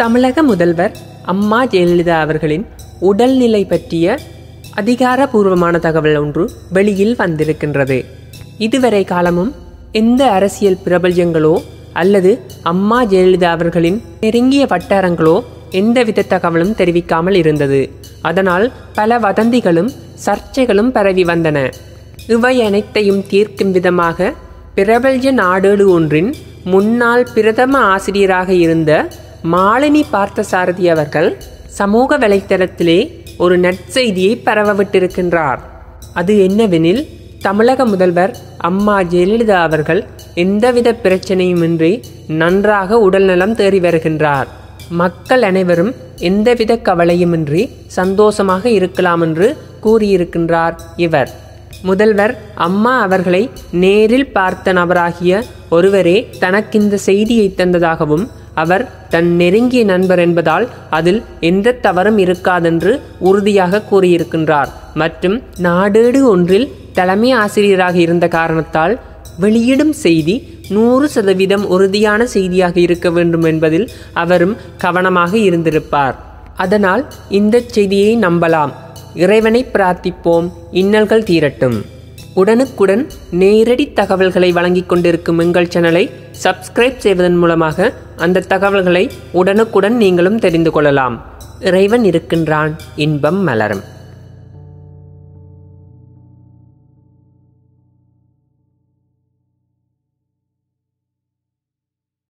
தமிழக முதல்வர் அம்மா ஜெயலலிதா அவர்களின் உடல்நிலை பற்றிய அதிகாரபூர்வமான தகவல் ஒன்று வெளியில் வந்திருக்கின்றது இதுவரை காலமும் எந்த அரசியல் பிரபல்யங்களோ அல்லது அம்மா ஜெயலலிதா அவர்களின் நெருங்கிய வட்டாரங்களோ எந்தவித தகவலும் தெரிவிக்காமல் இருந்தது அதனால் பல வதந்திகளும் சர்ச்சைகளும் பரவி வந்தன இவை அனைத்தையும் தீர்க்கும் விதமாக பிரபல்ய நாடேடு ஒன்றின் முன்னாள் பிரதம ஆசிரியராக இருந்த மாலினி பார்த்தசாரதி அவர்கள் சமூக வலைத்தளத்திலே ஒரு நற்செய்தியை பரவவிட்டிருக்கின்றார் அது என்னவெனில் தமிழக முதல்வர் அம்மா ஜெயலலிதா அவர்கள் எந்தவித பிரச்சனையுமின்றி நன்றாக உடல்நலம் தேறி வருகின்றார் மக்கள் அனைவரும் எந்தவித கவலையுமின்றி சந்தோஷமாக இருக்கலாம் என்று கூறியிருக்கின்றார் இவர் முதல்வர் அம்மா அவர்களை நேரில் பார்த்த நபராகிய ஒருவரே தனக்கிந்த செய்தியை தந்ததாகவும் அவர் தன் நெருங்கிய நண்பர் என்பதால் அதில் எந்த தவறும் இருக்காதென்று உறுதியாக கூறியிருக்கின்றார் மற்றும் நாடேடு ஒன்றில் தலைமை ஆசிரியராக இருந்த காரணத்தால் வெளியிடும் செய்தி நூறு சதவீதம் உறுதியான செய்தியாக இருக்க வேண்டும் என்பதில் அவரும் கவனமாக இருந்திருப்பார் அதனால் இந்த செய்தியை நம்பலாம் இறைவனை பிரார்த்திப்போம் இன்னல்கள் தீரட்டும் உடனுக்குடன் நேரடி தகவல்களை வழங்கிக் கொண்டிருக்கும் எங்கள் சேனலை சப்ஸ்கிரைப் செய்வதன் மூலமாக அந்த தகவல்களை உடனுக்குடன் நீங்களும் தெரிந்து கொள்ளலாம் இறைவன் இருக்கின்றான் இன்பம் மலரும்